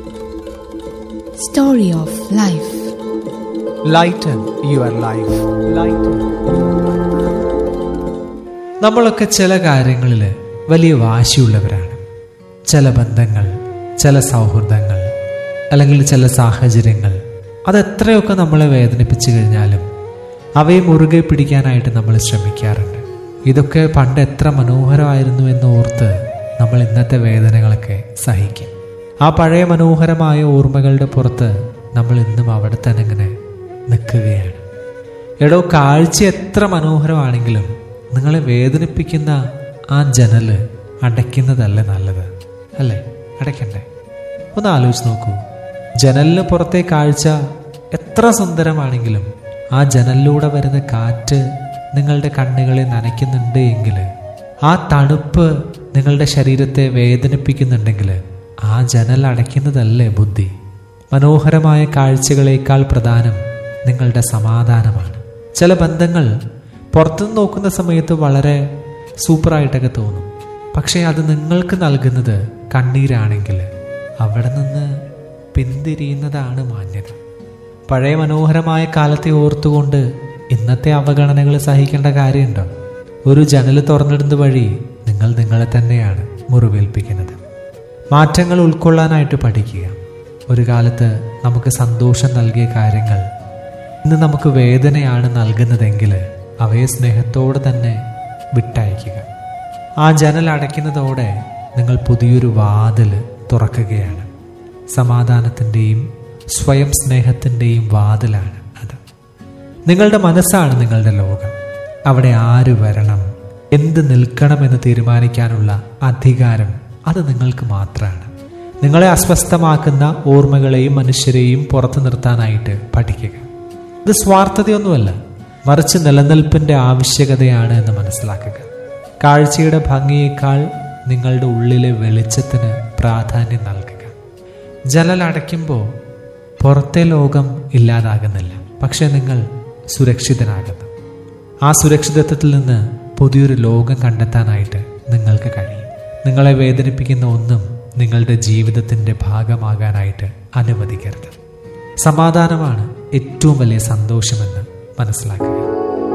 Story of Life. Lighten your life lighten നമ്മളൊക്കെ ചില കാര്യങ്ങളിൽ വലിയ വാശിയുള്ളവരാണ് ചില ബന്ധങ്ങൾ ചില സൗഹൃദങ്ങൾ അല്ലെങ്കിൽ ചില സാഹചര്യങ്ങൾ അതെത്രയൊക്കെ നമ്മളെ വേദനിപ്പിച്ചു കഴിഞ്ഞാലും അവയെ മുറുകെ പിടിക്കാനായിട്ട് നമ്മൾ ശ്രമിക്കാറുണ്ട് ഇതൊക്കെ പണ്ട് എത്ര മനോഹരമായിരുന്നു എന്ന് ഓർത്ത് നമ്മൾ ഇന്നത്തെ വേദനകളൊക്കെ സഹിക്കും ആ പഴയ മനോഹരമായ ഓർമ്മകളുടെ പുറത്ത് നമ്മൾ ഇന്നും അവിടെ തന്നെ ഇങ്ങനെ നിൽക്കുകയാണ് എടോ കാഴ്ച എത്ര മനോഹരമാണെങ്കിലും നിങ്ങളെ വേദനിപ്പിക്കുന്ന ആ ജനല് അടയ്ക്കുന്നതല്ല നല്ലത് അല്ലേ അടയ്ക്കണ്ടേ ഒന്ന് ആലോചിച്ച് നോക്കൂ ജനലിന് പുറത്തെ കാഴ്ച എത്ര സുന്ദരമാണെങ്കിലും ആ ജനലിലൂടെ വരുന്ന കാറ്റ് നിങ്ങളുടെ കണ്ണുകളെ നനയ്ക്കുന്നുണ്ട് എങ്കിൽ ആ തണുപ്പ് നിങ്ങളുടെ ശരീരത്തെ വേദനിപ്പിക്കുന്നുണ്ടെങ്കിൽ ആ ജനൽ അടയ്ക്കുന്നതല്ലേ ബുദ്ധി മനോഹരമായ കാഴ്ചകളേക്കാൾ പ്രധാനം നിങ്ങളുടെ സമാധാനമാണ് ചില ബന്ധങ്ങൾ പുറത്തുനിന്ന് നോക്കുന്ന സമയത്ത് വളരെ സൂപ്പറായിട്ടൊക്കെ തോന്നും പക്ഷേ അത് നിങ്ങൾക്ക് നൽകുന്നത് കണ്ണീരാണെങ്കിൽ അവിടെ നിന്ന് പിന്തിരിയുന്നതാണ് മാന്യത പഴയ മനോഹരമായ കാലത്തെ ഓർത്തുകൊണ്ട് ഇന്നത്തെ അവഗണനകൾ സഹിക്കേണ്ട കാര്യമുണ്ടോ ഒരു ജനൽ തുറന്നിടുന്നത് വഴി നിങ്ങൾ നിങ്ങളെ തന്നെയാണ് മുറിവേൽപ്പിക്കുന്നത് മാറ്റങ്ങൾ ഉൾക്കൊള്ളാനായിട്ട് പഠിക്കുക ഒരു കാലത്ത് നമുക്ക് സന്തോഷം നൽകിയ കാര്യങ്ങൾ ഇന്ന് നമുക്ക് വേദനയാണ് നൽകുന്നതെങ്കിൽ അവയെ സ്നേഹത്തോടെ തന്നെ വിട്ടയക്കുക ആ ജനൽ അടയ്ക്കുന്നതോടെ നിങ്ങൾ പുതിയൊരു വാതിൽ തുറക്കുകയാണ് സമാധാനത്തിൻ്റെയും സ്വയം സ്നേഹത്തിൻ്റെയും വാതിലാണ് അത് നിങ്ങളുടെ മനസ്സാണ് നിങ്ങളുടെ ലോകം അവിടെ ആര് വരണം എന്ത് നിൽക്കണമെന്ന് തീരുമാനിക്കാനുള്ള അധികാരം അത് നിങ്ങൾക്ക് മാത്രമാണ് നിങ്ങളെ അസ്വസ്ഥമാക്കുന്ന ഓർമ്മകളെയും മനുഷ്യരെയും പുറത്തു നിർത്താനായിട്ട് പഠിക്കുക ഇത് സ്വാർത്ഥതയൊന്നുമല്ല മറിച്ച് നിലനിൽപ്പിന്റെ ആവശ്യകതയാണ് എന്ന് മനസ്സിലാക്കുക കാഴ്ചയുടെ ഭംഗിയേക്കാൾ നിങ്ങളുടെ ഉള്ളിലെ വെളിച്ചത്തിന് പ്രാധാന്യം നൽകുക ജനൽ അടയ്ക്കുമ്പോൾ പുറത്തെ ലോകം ഇല്ലാതാകുന്നില്ല പക്ഷെ നിങ്ങൾ സുരക്ഷിതനാകുന്നു ആ സുരക്ഷിതത്വത്തിൽ നിന്ന് പുതിയൊരു ലോകം കണ്ടെത്താനായിട്ട് നിങ്ങൾക്ക് കഴിയും നിങ്ങളെ വേദനിപ്പിക്കുന്ന ഒന്നും നിങ്ങളുടെ ജീവിതത്തിന്റെ ഭാഗമാകാനായിട്ട് അനുവദിക്കരുത് സമാധാനമാണ് ഏറ്റവും വലിയ സന്തോഷമെന്ന് മനസ്സിലാക്കുക